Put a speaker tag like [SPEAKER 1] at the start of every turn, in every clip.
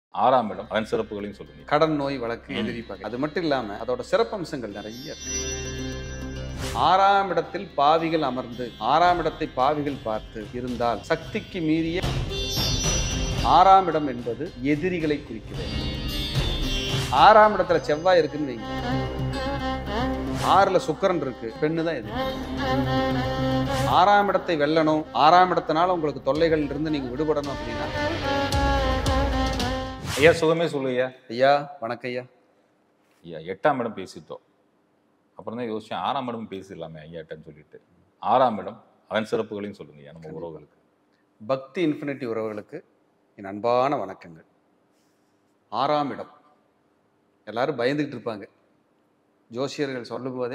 [SPEAKER 1] ஆறாம் இடம் அதன் சிறப்புகளையும் சொல்லுங்க
[SPEAKER 2] கடன் நோய் வழக்கு
[SPEAKER 1] ம்.
[SPEAKER 2] எதிரி பகை அது மட்டும் இல்லாம அதோட சிறப்பம்சங்கள் நிறைய இருக்கு ஆறாம் இடத்தில் பாவிகள் அமர்ந்து ஆறாம் இடத்தை பாவிகள் பார்த்து இருந்தால் சக்திக்கு மீறிய ஆறாம் இடம் என்பது எதிரிகளை குறிக்கிறது ஆறாம் இடத்துல செவ்வாய் இருக்குன்னு வைங்க ஆறுல சுக்கிரன் இருக்கு பெண்ணு தான் எதிரி ஆறாம் இடத்தை வெல்லணும் ஆறாம் இடத்தினால உங்களுக்கு தொல்லைகள் இருந்து நீங்க விடுபடணும் அப்படின்னா
[SPEAKER 1] ஐயா சுகமே சொல்லுங்க
[SPEAKER 2] ஐயா வணக்கம் ஐயா
[SPEAKER 1] ஐயா எட்டாம் இடம் பேசிட்டோம் அப்புறம் தான் யோசிச்சேன் ஆறாம் இடம் பேசிடலாமே ஐயாட்டன்னு சொல்லிட்டு ஆறாம் இடம் அதன் சிறப்புகளையும் சொல்லுங்க ஐயா நம்ம உறவுகளுக்கு
[SPEAKER 2] பக்தி இன்ஃபினிட்டி உறவுகளுக்கு என் அன்பான வணக்கங்கள் ஆறாம் இடம் எல்லாரும் பயந்துக்கிட்டு இருப்பாங்க ஜோசியர்கள் சொல்லும்போதே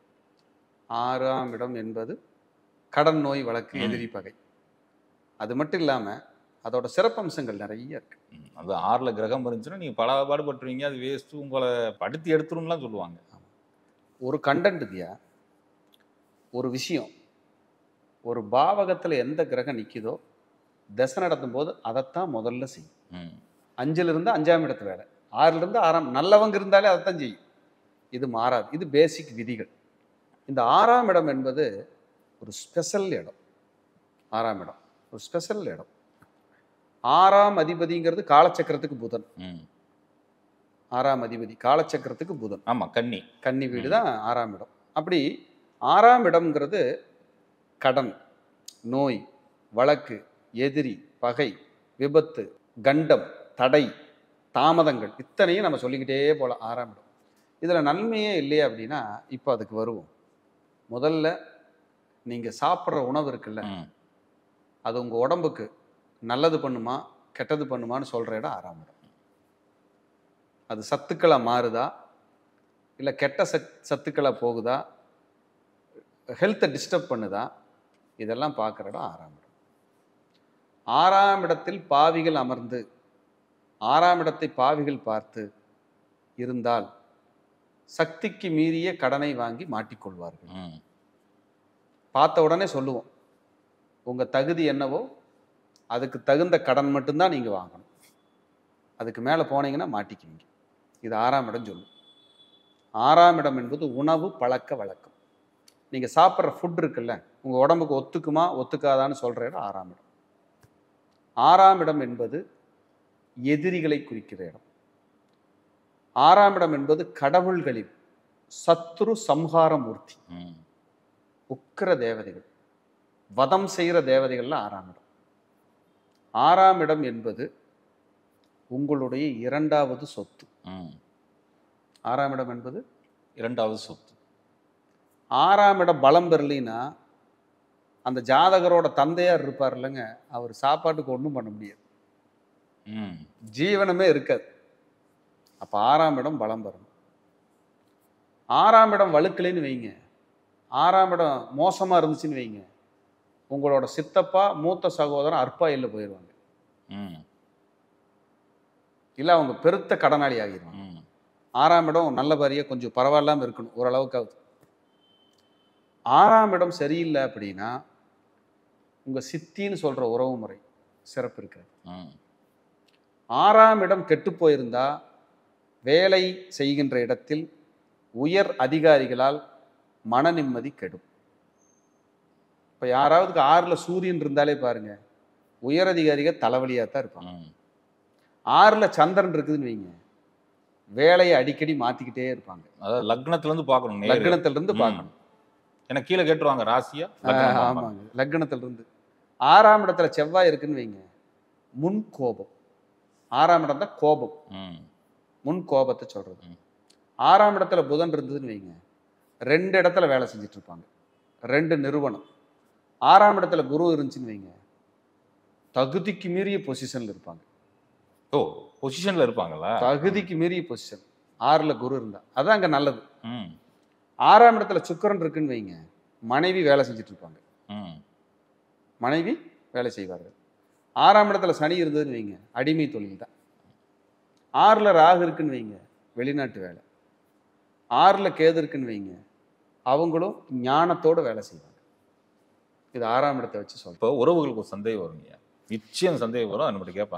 [SPEAKER 2] ஆறாம் இடம் என்பது கடன் நோய் வழக்கு
[SPEAKER 1] ம்.
[SPEAKER 2] எதிரி பகை அது மட்டும் இல்லாமல் அதோட சிறப்பம்சங்கள் நிறைய இருக்கு
[SPEAKER 1] ம், அது ஆறுல கிரகம் இருந்துச்சுன்னா நீங்க பல பாடுபட்டுருவீங்க அது வேஸ்ட் உங்களை படுத்தி எடுத்துரும்லாம் சொல்லுவாங்க
[SPEAKER 2] ஒரு கண்டென்ட்டுதியா ஒரு விஷயம் ஒரு பாவகத்தில் எந்த கிரகம் நிற்கிதோ தசை நடத்தும் போது அதைத்தான் முதல்ல செய்யும்
[SPEAKER 1] ம்,
[SPEAKER 2] அஞ்சுல இருந்து அஞ்சாம் இடத்து வேலை ஆறுல இருந்து ஆறாம் நல்லவங்க இருந்தாலே அதைத்தான் செய்யும் இது மாறாது இது பேசிக் விதிகள் இந்த ஆறாம் இடம் என்பது ஒரு ஸ்பெஷல் இடம் ஆறாம் இடம் ஒரு ஸ்பெஷல் இடம் ஆறாம் அதிபதிங்கிறது காலச்சக்கரத்துக்கு புதன்
[SPEAKER 1] ம்.
[SPEAKER 2] ஆறாம் அதிபதி காலச்சக்கரத்துக்கு புதன்
[SPEAKER 1] ஆமா கன்னி
[SPEAKER 2] கன்னி வீடு தான் ஆறாம் இடம் அப்படி ஆறாம் இடம்ங்கிறது கடன் நோய் வழக்கு எதிரி பகை விபத்து கண்டம் தடை தாமதங்கள் இத்தனையும் நம்ம சொல்லிக்கிட்டே போகலாம் ஆறாம் இடம் இதில் நன்மையே இல்லையா அப்படின்னா இப்போ அதுக்கு வருவோம் முதல்ல நீங்கள் சாப்பிட்ற உணவு இருக்குல்ல
[SPEAKER 1] ம்,
[SPEAKER 2] அது உங்கள் உடம்புக்கு நல்லது பண்ணுமா கெட்டது பண்ணுமான்னு சொல்கிற இடம் ஆறாம் இடம் அது சத்துக்களாக மாறுதா இல்லை கெட்ட சத் சத்துக்களாக போகுதா ஹெல்த்தை டிஸ்டர்ப் பண்ணுதா இதெல்லாம் பார்க்குற இடம் ஆறாம் இடம் ஆறாம் இடத்தில் பாவிகள் அமர்ந்து ஆறாம் இடத்தை பாவிகள் பார்த்து இருந்தால் சக்திக்கு மீறிய கடனை வாங்கி மாட்டிக்கொள்வார்கள்
[SPEAKER 1] ம்.
[SPEAKER 2] பார்த்த உடனே சொல்லுவோம் உங்கள் தகுதி என்னவோ அதுக்கு தகுந்த கடன் மட்டும்தான் நீங்கள் வாங்கணும் அதுக்கு மேலே போனீங்கன்னா மாட்டிக்குவீங்க இது ஆறாம் இடம் சொல்லும் ஆறாம் இடம் என்பது உணவு பழக்க வழக்கம் நீங்கள் சாப்பிட்ற ஃபுட் இருக்குல்ல உங்கள் உடம்புக்கு ஒத்துக்குமா ஒத்துக்காதான்னு சொல்கிற இடம் ஆறாம் இடம் ஆறாம் இடம் என்பது எதிரிகளை குறிக்கிற இடம் ஆறாம் இடம் என்பது கடவுள்களின் சத்ரு சம்ஹார மூர்த்தி
[SPEAKER 1] ம்.
[SPEAKER 2] உக்கிர தேவதைகள் வதம் செய்கிற தேவதைகள்ல ஆறாம் இடம் ஆறாம் இடம் என்பது உங்களுடைய இரண்டாவது சொத்து
[SPEAKER 1] ம்.
[SPEAKER 2] ஆறாம் இடம் என்பது
[SPEAKER 1] இரண்டாவது சொத்து
[SPEAKER 2] ஆறாம் இடம் பலம் பெறலினா அந்த ஜாதகரோட தந்தையார் இருப்பார் இல்லைங்க அவர் சாப்பாட்டுக்கு ஒன்றும் பண்ண முடியாது
[SPEAKER 1] ம்.
[SPEAKER 2] ஜீவனமே இருக்காது அப்போ ஆறாம் இடம் பலம் பெறணும் ஆறாம் இடம் வழுக்கலைன்னு வைங்க ஆறாம் இடம் மோசமாக இருந்துச்சுன்னு வைங்க உங்களோட சித்தப்பா மூத்த சகோதரன் அற்பாயில் போயிடுவாங்க
[SPEAKER 1] ம்.
[SPEAKER 2] இல்லை அவங்க பெருத்த கடனாளி ஆகிடுவாங்க
[SPEAKER 1] ம்.
[SPEAKER 2] ஆறாம் இடம் நல்ல பாரியாக கொஞ்சம் பரவாயில்லாமல் இருக்கணும் ஓரளவுக்காவது ஆறாம் இடம் சரியில்லை அப்படின்னா உங்கள் சித்தின்னு சொல்கிற உறவு முறை சிறப்பு இருக்காது
[SPEAKER 1] ம்.
[SPEAKER 2] ஆறாம் இடம் கெட்டு போயிருந்தா வேலை செய்கின்ற இடத்தில் உயர் அதிகாரிகளால் மன நிம்மதி கெடும் இப்போ யாராவதுக்கு ஆறில் சூரியன் இருந்தாலே பாருங்க உயர் அதிகாரிகள் தலைவலியாக தான் இருப்பாங்க
[SPEAKER 1] ம்.
[SPEAKER 2] ஆறில் சந்திரன் இருக்குதுன்னு வைங்க வேலையை அடிக்கடி மாற்றிக்கிட்டே இருப்பாங்க
[SPEAKER 1] அதாவது லக்னத்துல இருந்து பார்க்கணும் நேரு.
[SPEAKER 2] லக்னத்துல இருந்து
[SPEAKER 1] ம்.
[SPEAKER 2] பார்க்கணும்
[SPEAKER 1] எனக்கு கீழே கேட்டுருவாங்க ராசியா லக்னம்
[SPEAKER 2] ஆஹ்,
[SPEAKER 1] பார்ப்பாங்க.
[SPEAKER 2] ஆமாங்க லக்னத்துல இருந்து ஆறாம் இடத்துல செவ்வாய் இருக்குன்னு வைங்க முன் கோபம் ஆறாம் இடம் தான் கோபம்
[SPEAKER 1] ம்.
[SPEAKER 2] முன் கோபத்தை சொல்றது
[SPEAKER 1] ம்.
[SPEAKER 2] ஆறாம் இடத்துல புதன் இருந்ததுன்னு வைங்க ரெண்டு இடத்துல வேலை செஞ்சுட்டு இருப்பாங்க ரெண்டு நிறுவனம் ஆறாம் இடத்துல குரு இருந்துச்சுன்னு வைங்க தகுதிக்கு மீறிய பொசிஷன்ல இருப்பாங்க
[SPEAKER 1] ஓ பொசிஷன்ல இருப்பாங்களா
[SPEAKER 2] தகுதிக்கு மீறிய பொசிஷன் ஆறுல குரு இருந்தா அதான் அங்க நல்லது
[SPEAKER 1] ம்.
[SPEAKER 2] ஆறாம் இடத்துல சுக்கிரன் இருக்குன்னு வைங்க மனைவி வேலை செஞ்சுட்டு இருப்பாங்க
[SPEAKER 1] ம்.
[SPEAKER 2] மனைவி வேலை செய்வார்கள் ஆறாம் இடத்துல சனி இருந்ததுன்னு வைங்க அடிமை தொழில் தான் ஆறில் ராகு இருக்குன்னு வைங்க வெளிநாட்டு வேலை ஆறில் கேது இருக்குன்னு வைங்க அவங்களும் ஞானத்தோட வேலை செய்வாங்க இது ஆறாம் இடத்தை வச்சு சொல்றேன்
[SPEAKER 1] இப்போ உறவுகளுக்கு ஒரு சந்தேகம் வருங்க நிச்சயம் சந்தேகம் வரும் அதை நம்மகிட்ட கேட்பாங்க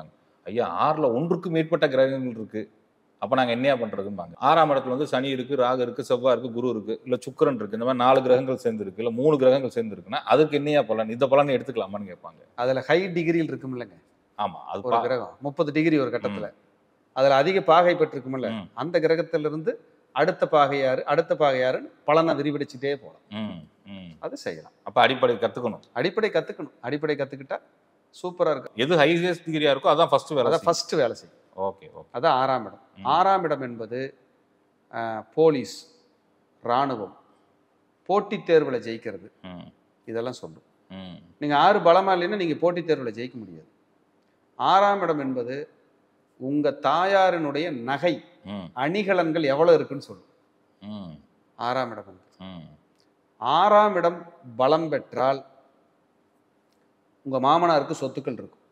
[SPEAKER 1] ஐயா ஆறுல ஒன்றுக்கு மேற்பட்ட கிரகங்கள் இருக்கு அப்ப நாங்க என்னையா பண்றதும்பாங்க ஆறாம் இடத்துல வந்து சனி இருக்கு ராகு இருக்கு செவ்வாய் இருக்கு குரு இருக்கு இல்ல சுக்கிரன் இருக்கு இந்த மாதிரி நாலு கிரகங்கள் சேர்ந்து இருக்கு இல்ல மூணு கிரகங்கள் சேர்ந்து இருக்குன்னா அதுக்கு என்னையா பலன் இந்த பலன் எடுத்துக்கலாமான்னு கேட்பாங்க
[SPEAKER 2] அதுல ஹை டிகிரியில் இருக்குமில்லங்க
[SPEAKER 1] ஆமா அது
[SPEAKER 2] ஒரு
[SPEAKER 1] பா-
[SPEAKER 2] கிரகம் முப்பது டிகிரி ஒரு கட்டத்துல அதுல அதிக பாகை பெற்றிருக்குமில்ல
[SPEAKER 1] ம்,
[SPEAKER 2] அந்த கிரகத்துல இருந்து அடுத்த பாகையாரு அடுத்த பாகையாருன்னு பலனை விரிவடிச்சுட்டே போகலாம்
[SPEAKER 1] ம், ம்.
[SPEAKER 2] அது செய்யலாம்
[SPEAKER 1] அப்ப அடிப்படை கத்துக்கணும்
[SPEAKER 2] அடிப்படை கத்துக்கணும் அடிப்படை கத்துக்கிட்டா சூப்பரா இருக்கும்
[SPEAKER 1] எது ஹையஸ்ட் டிகிரியா இருக்கோ அதான் ஃபர்ஸ்ட் வேலை
[SPEAKER 2] அதான் ஃபர்ஸ்ட் வேலை செய்யும்
[SPEAKER 1] ஓகே ஓகே
[SPEAKER 2] அதான் ஆறாம் இடம்
[SPEAKER 1] ம்.
[SPEAKER 2] ஆறாம் இடம் என்பது அஹ், போலீஸ் இராணுவம் போட்டித் தேர்வுல ஜெயிக்கிறது
[SPEAKER 1] ம்,
[SPEAKER 2] இதெல்லாம் சொல்லும்
[SPEAKER 1] ம்,
[SPEAKER 2] நீங்க ஆறு பலமா இல்லைன்னா நீங்க போட்டித் தேர்வுல ஜெயிக்க முடியாது ஆறாம் இடம் என்பது உங்க தாயாரினுடைய நகை
[SPEAKER 1] ம்,
[SPEAKER 2] அணிகலன்கள் எவ்வளவு இருக்குன்னு சொல்லும்
[SPEAKER 1] ம்,
[SPEAKER 2] ஆறாம் இடம் என்பது
[SPEAKER 1] ம்.
[SPEAKER 2] ஆறாம் இடம் பலம் பெற்றால் உங்க மாமனாருக்கு சொத்துக்கள் இருக்கும்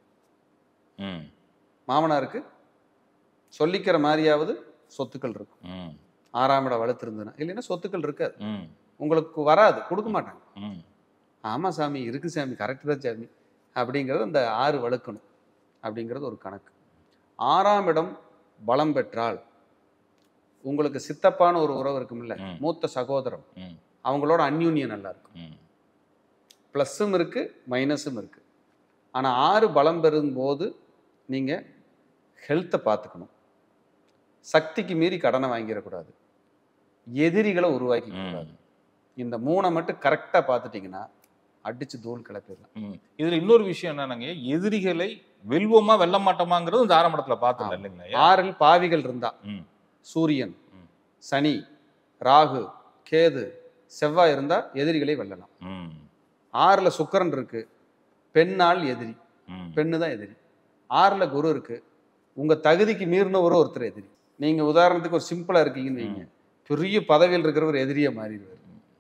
[SPEAKER 1] ம்,
[SPEAKER 2] மாமனாருக்கு சொல்லிக்கிற மாதிரியாவது சொத்துக்கள் இருக்கும்
[SPEAKER 1] ம்,
[SPEAKER 2] ஆறாம் இடம் வளர்த்துருந்ததுன்னா இல்லைன்னா சொத்துக்கள் இருக்காது
[SPEAKER 1] ம்,
[SPEAKER 2] உங்களுக்கு வராது கொடுக்க மாட்டாங்க
[SPEAKER 1] ம்.
[SPEAKER 2] ஆமா சாமி இருக்கு சாமி கரெக்டு தான் சாமி அப்படிங்கிறது அந்த ஆறு வழுக்கணும் அப்படிங்கிறது ஒரு கணக்கு ஆறாம் இடம் பலம் பெற்றால் உங்களுக்கு சித்தப்பான ஒரு உறவு இருக்கும்ல
[SPEAKER 1] ம்.
[SPEAKER 2] மூத்த சகோதரம்
[SPEAKER 1] ம்.
[SPEAKER 2] அவங்களோட அந்யூன்யம் நல்லா இருக்கும்
[SPEAKER 1] ம்.
[SPEAKER 2] ப்ளஸ்ஸும் இருக்கு மைனஸும் இருக்கு ஆனா ஆறு பலம் பெறும்போது நீங்க ஹெல்த்தை பார்த்துக்கணும் சக்திக்கு மீறி கடனை வாங்கிடக்கூடாது எதிரிகளை உருவாக்கி கூடாது இந்த மூணை மட்டும் கரெக்டாக பார்த்துட்டீங்கன்னா அடிச்சு தூள் கிளப்பிடலாம்
[SPEAKER 1] ம். இதுல இன்னொரு விஷயம் என்னன்னாங்க எதிரிகளை வெல்வோமா வெல்ல மாட்டோமாங்கிறது இந்த ஆறாம் இடத்துல பார்த்தல
[SPEAKER 2] ஆமா.
[SPEAKER 1] இல்லைங்களா ஐயா?
[SPEAKER 2] ஆறில் பாவிகள் இருந்தா
[SPEAKER 1] ம்.
[SPEAKER 2] சூரியன்
[SPEAKER 1] ம்.
[SPEAKER 2] சனி ராகு கேது செவ்வாய் இருந்தா எதிரிகளை வெல்லலாம்
[SPEAKER 1] ம்,
[SPEAKER 2] ஆறுல சுக்கிரன் இருக்கு பெண்ணால் எதிரி
[SPEAKER 1] ம்.
[SPEAKER 2] பெண்ணு தான் எதிரி ஆறுல குரு இருக்கு உங்க தகுதிக்கு மீறினவரு ஒருத்தர் எதிரி நீங்க உதாரணத்துக்கு ஒரு சிம்பிளா இருக்கீங்கன்னு வைங்க பெரிய பதவியில் இருக்கிறவர் எதிரியா மாறிடுவார்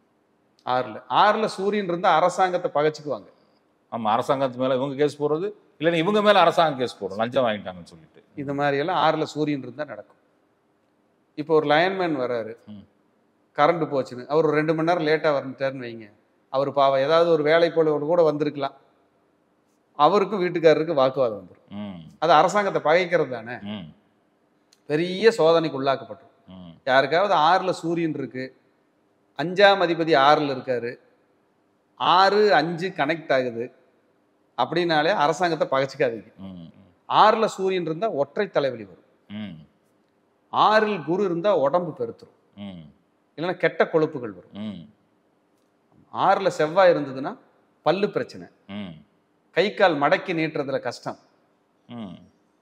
[SPEAKER 2] ஆறுல ஆறுல சூரியன் இருந்தா அரசாங்கத்தை பகைச்சுக்குவாங்க
[SPEAKER 1] ஆமா அரசாங்கத்து மேல இவங்க கேஸ் போடுறது இல்லைன்னா இவங்க மேல அரசாங்கம் கேஸ் போடும் லஞ்சம் வாங்கிட்டாங்கன்னு சொல்லிட்டு
[SPEAKER 2] இது மாதிரி எல்லாம் ஆறுல சூரியன் இருந்தா நடக்கும் இப்போ ஒரு லயன்மேன் வராரு
[SPEAKER 1] ம்.
[SPEAKER 2] கரண்ட் போச்சுன்னு அவர் ஒரு ரெண்டு மணி நேரம் லேட்டா வந்துட்டாருன்னு வைங்க அவர் பாவம் ஏதாவது ஒரு வேலை போல கூட வந்திருக்கலாம் அவருக்கும் வீட்டுக்காரருக்கு வாக்குவாதம் வந்துடும்
[SPEAKER 1] ம்,
[SPEAKER 2] அது அரசாங்கத்தை பகைக்கிறது தானே
[SPEAKER 1] ம்,
[SPEAKER 2] பெரிய சோதனைக்கு உள்ளாக்கப்பட்டோம்
[SPEAKER 1] ம்,
[SPEAKER 2] யாருக்காவது ஆறுல சூரியன் இருக்கு அஞ்சாம் அதிபதி ஆறுல இருக்காரு ஆறு அஞ்சு கனெக்ட் ஆகுது அப்படின்னாலே அரசாங்கத்தை பகைச்சிக்காதீங்க
[SPEAKER 1] ம்,
[SPEAKER 2] ஆறுல சூரியன் இருந்தா ஒற்றை தலைவலி வரும்
[SPEAKER 1] ம்,
[SPEAKER 2] ஆறில் குரு இருந்தா உடம்பு பெருத்துரும்
[SPEAKER 1] ம்,
[SPEAKER 2] இல்லைன்னா கெட்ட கொழுப்புகள் வரும்
[SPEAKER 1] ம்,
[SPEAKER 2] ஆறுல செவ்வாய் இருந்ததுன்னா பல்லு பிரச்சனை
[SPEAKER 1] ம்,
[SPEAKER 2] கை கால் மடக்கி நீட்டுறதுல கஷ்டம்
[SPEAKER 1] ம்,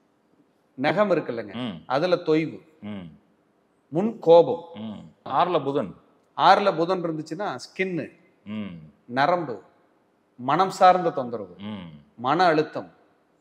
[SPEAKER 2] நகம் இருக்குல்லங்க
[SPEAKER 1] ம்,
[SPEAKER 2] அதுல தொய்வு
[SPEAKER 1] ம்,
[SPEAKER 2] முன் கோபம்
[SPEAKER 1] ம். ஆறுல புதன்
[SPEAKER 2] ஆறுல புதன் இருந்துச்சுன்னா ஸ்கின்னு
[SPEAKER 1] ம்,
[SPEAKER 2] நரம்பு மனம் சார்ந்த தொந்தரவு
[SPEAKER 1] ம்,
[SPEAKER 2] மன அழுத்தம்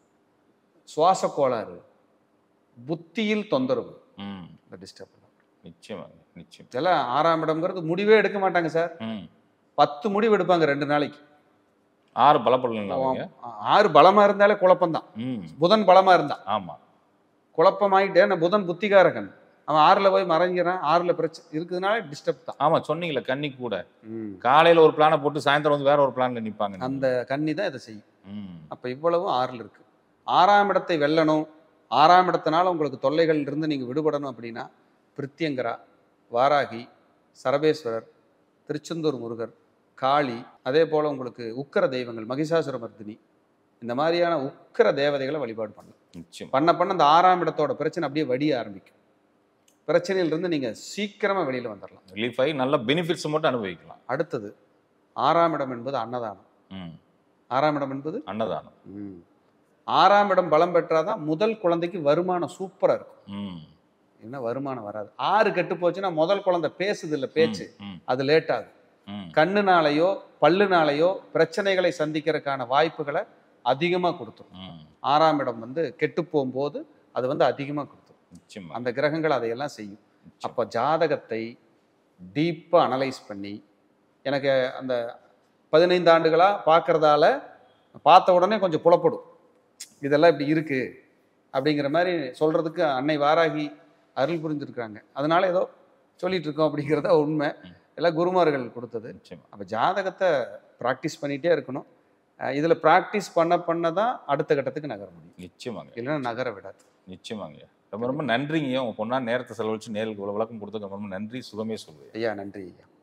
[SPEAKER 2] சுவாச கோளாறு புத்தியில் தொந்தரவு
[SPEAKER 1] ம்.
[SPEAKER 2] இந்த டிஸ்டர்ப்
[SPEAKER 1] நிச்சயமாங்க நிச்சயம்
[SPEAKER 2] இதெல்லாம் ஆறாம் இடம்ங்கிறது முடிவே எடுக்க மாட்டாங்க சார்
[SPEAKER 1] ம்.
[SPEAKER 2] பத்து முடிவு எடுப்பாங்க ரெண்டு நாளைக்கு
[SPEAKER 1] ஆறு பலப்படலாம் இல்லாமங்க
[SPEAKER 2] ஆறு பலமா இருந்தாலே குழப்பம்தான்
[SPEAKER 1] ம்
[SPEAKER 2] புதன் பலமா இருந்தா
[SPEAKER 1] ஆமா
[SPEAKER 2] குழப்பமாயிட்டே நான் புதன் புத்திகாரகன் அவன் ஆறுல போய் மறைஞ்சிடறான் ஆறுல பிரச்சனை இருக்குதுனால டிஸ்டர்ப் தான்
[SPEAKER 1] ஆமா சொன்னீங்களே கன்னி கூட
[SPEAKER 2] ம்.
[SPEAKER 1] காலையில ஒரு பிளானை போட்டு சாயந்தரம் வந்து வேற ஒரு பிளான்ல நிப்பாங்க
[SPEAKER 2] அந்த கன்னி தான் இதை செய்யும்
[SPEAKER 1] ம்,
[SPEAKER 2] அப்ப இவ்வளவும் ஆறுல இருக்கு ஆறாம் இடத்தை வெல்லணும் ஆறாம் இடத்தினால உங்களுக்கு தொல்லைகள் இருந்து நீங்க விடுபடணும் அப்படின்னா பிரித்தியங்கரா வாராகி சரபேஸ்வரர் திருச்செந்தூர் முருகர் காளி அதே போல உங்களுக்கு உக்கிர தெய்வங்கள் மகிஷாசுரமர்தினி இந்த மாதிரியான உக்கிர தேவதைகளை வழிபாடு பண்ணலாம்
[SPEAKER 1] நிச்சயம்
[SPEAKER 2] பண்ண பண்ண அந்த ஆறாம் இடத்தோட பிரச்சனை அப்படியே வடிய ஆரம்பிக்கும் பிரச்சனையிலிருந்து நீங்க சீக்கிரமா வெளியில வந்துடலாம்
[SPEAKER 1] ரிலீஃப் ஆகி நல்ல பெனிஃபிட்ஸ் மட்டும் அனுபவிக்கலாம்
[SPEAKER 2] அடுத்தது ஆறாம் இடம் என்பது அன்னதானம்
[SPEAKER 1] ம்
[SPEAKER 2] ஆறாம் இடம் என்பது
[SPEAKER 1] அன்னதானம்
[SPEAKER 2] ம். ஆறாம் இடம் பலம் பெற்றாதான் முதல் குழந்தைக்கு வருமானம் சூப்பரா இருக்கும்
[SPEAKER 1] ம்
[SPEAKER 2] என்ன வருமானம் வராது ஆறு கெட்டு போச்சுன்னா முதல் குழந்தை பேசுது இல்ல பேச்சு
[SPEAKER 1] ம்,
[SPEAKER 2] அது லேட் ஆகுது
[SPEAKER 1] ம்,
[SPEAKER 2] கண்ணுனாலேயோ பல்லுனாலேயோ பிரச்சனைகளை சந்திக்கிறதுக்கான வாய்ப்புகளை அதிகமா கொடுத்துரும்
[SPEAKER 1] ம்.
[SPEAKER 2] ஆறாம் இடம் வந்து கெட்டு போகும்போது அது வந்து அதிகமா கொடுத்துரும்
[SPEAKER 1] நிச்சயமா
[SPEAKER 2] அந்த கிரகங்கள் அதையெல்லாம் செய்யும்
[SPEAKER 1] நிச்சயம்.
[SPEAKER 2] அப்போ ஜாதகத்தை டீப்பாக அனலைஸ் பண்ணி எனக்கு அந்த பதினைந்து ஆண்டுகளா பார்க்கறதால பார்த்த உடனே கொஞ்சம் புலப்படும் இதெல்லாம் இப்படி இருக்கு அப்படிங்கிற மாதிரி சொல்றதுக்கு அன்னை வாராகி அருள் புரிஞ்சிருக்காங்க அதனால ஏதோ சொல்லிட்டு இருக்கோம் அப்படிங்கிறத உண்மை
[SPEAKER 1] ம்.
[SPEAKER 2] எல்லாம் குருமார்கள் கொடுத்தது
[SPEAKER 1] நிச்சயமா
[SPEAKER 2] அப்போ ஜாதகத்தை ப்ராக்டிஸ் பண்ணிகிட்டே இருக்கணும் அஹ் இதுல ப்ராக்டிஸ் பண்ண பண்ண தான் அடுத்த கட்டத்துக்கு நகர முடியும்
[SPEAKER 1] நிச்சயமாங்க
[SPEAKER 2] இல்லைன்னா நகர விடாது
[SPEAKER 1] நிச்சயமாங்க ரொம்ப ரொம்ப நன்றிங்க உங்க பொண்ணா நேரத்தை செலவழிச்சு நேருக்கு இவ்வளவு விளக்கம் கொடுத்ததுக்கு ரொம்ப ரொம்ப நன்றி சுகமே சொல்லுவேன்
[SPEAKER 2] ஐயா நன்றி ஐயா